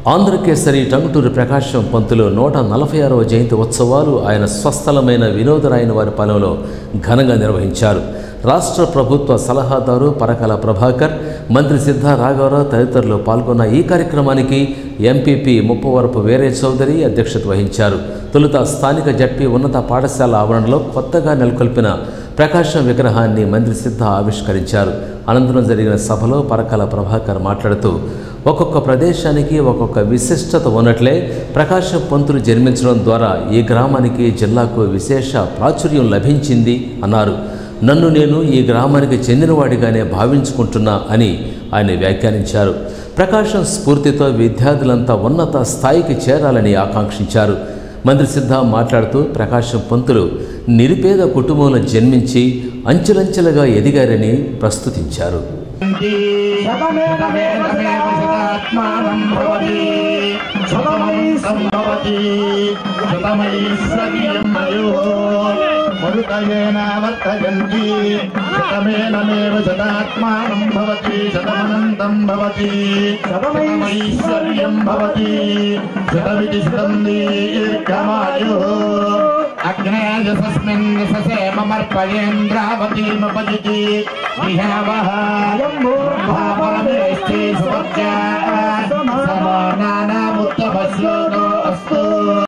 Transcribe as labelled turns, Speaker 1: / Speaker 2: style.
Speaker 1: ఆంధ్రకేసరి టంగుటూరి ప్రకాశం పంతులు నూట నలభై ఆరవ జయంతి ఉత్సవాలు ఆయన స్వస్థలమైన వినోదరాయన వారి పాలెంలో ఘనంగా నిర్వహించారు రాష్ట్ర ప్రభుత్వ సలహాదారు పరకల ప్రభాకర్ మంత్రి సిద్ధా రాఘవరావు తదితరులు పాల్గొన్న ఈ కార్యక్రమానికి ఎంపీపీ ముప్పవరపు వీరే చౌదరి అధ్యక్షత వహించారు తొలుత స్థానిక జడ్పీ ఉన్నత పాఠశాల ఆవరణలో కొత్తగా నెలకొల్పిన ప్రకాశం విగ్రహాన్ని మంత్రి సిద్ధ ఆవిష్కరించారు అనంతరం జరిగిన సభలో పరకాల ప్రభాకర్ మాట్లాడుతూ ఒక్కొక్క ప్రదేశానికి ఒక్కొక్క విశిష్టత ఉన్నట్లే ప్రకాశం పంతులు జన్మించడం ద్వారా ఈ గ్రామానికి జిల్లాకు విశేష ప్రాచుర్యం లభించింది అన్నారు నన్ను నేను ఈ గ్రామానికి చెందినవాడిగానే భావించుకుంటున్నా అని ఆయన వ్యాఖ్యానించారు ప్రకాశం స్ఫూర్తితో విద్యార్థులంతా ఉన్నత స్థాయికి చేరాలని ఆకాంక్షించారు మంత్రి సిద్ధ మాట్లాడుతూ ప్రకాశం పంతులు నిరుపేద కుటుంబంలో జన్మించి అంచెలంచెలుగా ఎదిగారని ప్రస్తుతించారు
Speaker 2: శతమేనమేనమేవశతాత్మానం భవతి శతమనంతం భవతి శతమైశ్వర్యం మయో మరుతయేన వర్తయంతి శతమేనమేవ శతాత్మానం భవతి శతమనంతం భవతి శతమైశ్వర్యం భవతి శతమితి శతం దీర్ఘమాయు అగ్నేయసస్మిన్ ససేమమర్పయేంద్రావతీమపజితి విహావహ భావరమేష్టి సుపత్యా సమానానాముత్తమస్యో